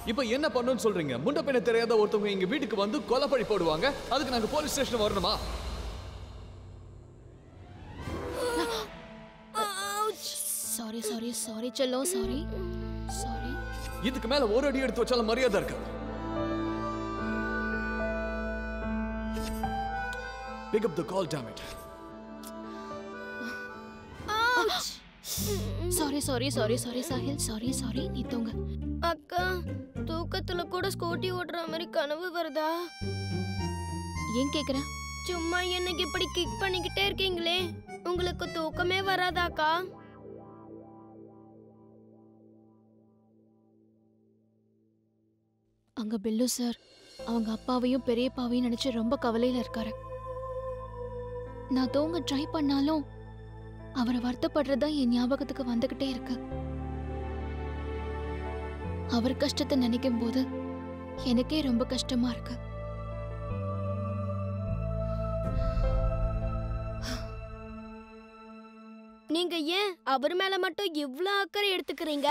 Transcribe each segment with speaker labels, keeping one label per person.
Speaker 1: இப்போ என்ன பண்ணணும்னு சொல்றீங்க முண்ட பின்ன தெரியாத ஒருத்தவங்க எங்க வீட்டுக்கு வந்து கொலைப்பழி போடுவாங்க அதுக்கு நாங்க போலீஸ் ஸ்டேஷன் வரணுமா
Speaker 2: சாரி சாரி சாரி செல்லோ சாரி சாரி
Speaker 1: இதுக்கு மேல ஒரு அடி எடுத்து வச்சாலும் மரியாதை இருக்கு pick up the call dammit
Speaker 2: sorry sorry sorry sorry Sahil sorry sorry நீ தூங்க
Speaker 3: அக்கா தூக்கத்துல கூட ஸ்கூட்டி ஓட்டுற மாதிரி கனவு வருதா
Speaker 2: ஏன் கேக்குற
Speaker 3: சும்மா எனக்கு இப்படி கிக் பண்ணிக்கிட்டே இருக்கீங்களே உங்களுக்கு தூக்கமே வராதாக்கா
Speaker 2: அங்க பில்லு சார் அவங்க அப்பாவையும் பெரியப்பாவையும் நினைச்சு ரொம்ப கவலையில இருக்காரு நான் தூங்க ட்ரை பண்ணாலும் அவரை வருத்தப்படுறதா என் ஞாபகத்துக்கு வந்துகிட்டே இருக்கு அவர் கஷ்டத்தை நினைக்கும் போது எனக்கே ரொம்ப கஷ்டமா இருக்கு
Speaker 3: நீங்க ஏன் அவர் மேல மட்டும் இவ்ளோ அக்கறை எடுத்துக்கிறீங்க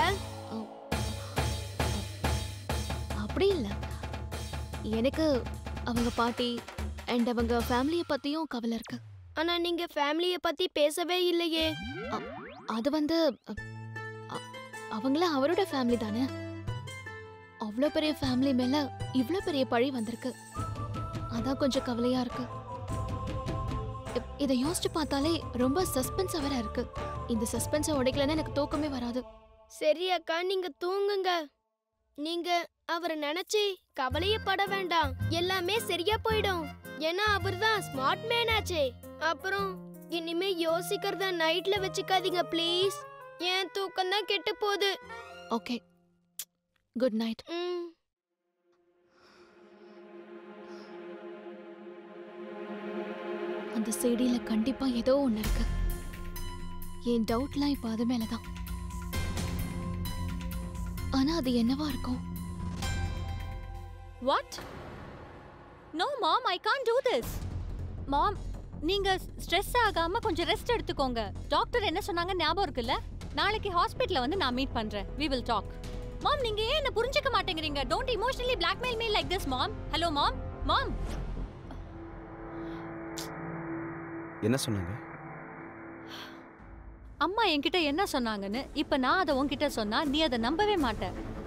Speaker 2: அப்படி இல்ல எனக்கு அவங்க பாட்டி அண்ட் அவங்க ஃபேமிலியை பத்தியும் கவலை இருக்கு
Speaker 3: ஆனா நீங்க ஃபேமிலிய பத்தி பேசவே இல்லையே
Speaker 2: அது வந்து அ, அ- அவங்கள அவரோட ஃபேமிலி தானே அவ்வளோ பெரிய ஃபேமிலி மேல இவ்வளோ பெரிய பழி வந்திருக்கு அதான் கொஞ்சம் கவலையா இருக்கு இப்- இதை யோசிச்சு பார்த்தாலே ரொம்ப சஸ்பென்ஸா வேற இருக்கு இந்த சஸ்பென்ஸை உடைக்கலன்னா எனக்கு தூக்கமே வராது
Speaker 3: சரி அக்கா நீங்க தூங்குங்க நீங்க அவரை நினைச்சு கவலையப்பட வேண்டாம் எல்லாமே சரியா போயிடும் ஏன்னா அவர்தான் ஸ்மார்ட் மேன் ஆச்சே அப்புறம் இனிமே யோசிக்கிறத நைட்ல வச்சுக்காதீங்க ப்ளீஸ் என் தூக்கம் தான் கெட்டு போகுது
Speaker 2: ஓகே குட் நைட்
Speaker 3: ம்
Speaker 2: அந்த செடியில கண்டிப்பா ஏதோ ஒண்ணு இருக்கு என் டவுட்லாம் இப்ப அது மேலதான் ஆனா அது என்னவா இருக்கும்
Speaker 4: what no mom I can do this mom நீங்க ஸ்ட்ரெஸ் ஆகாம கொஞ்சம் ரெஸ்ட் எடுத்துக்கோங்க டாக்டர் என்ன சொன்னாங்க ஞாபகம் இருக்குல்ல நாளைக்கு ஹாஸ்பிடல்ல வந்து நான் மீட் பண்றேன் வி வில் டாக் மாம் நீங்க ஏன் என்ன புரிஞ்சுக்க மாட்டேங்கிறீங்க don't emotionally blackmail me like this mom hello mom mom
Speaker 5: என்ன சொன்னாங்க
Speaker 4: அம்மா என்கிட்ட என்ன சொன்னாங்கன்னு இப்ப நான் அதை உன்கிட்ட சொன்னா நீ அதை நம்பவே மாட்ட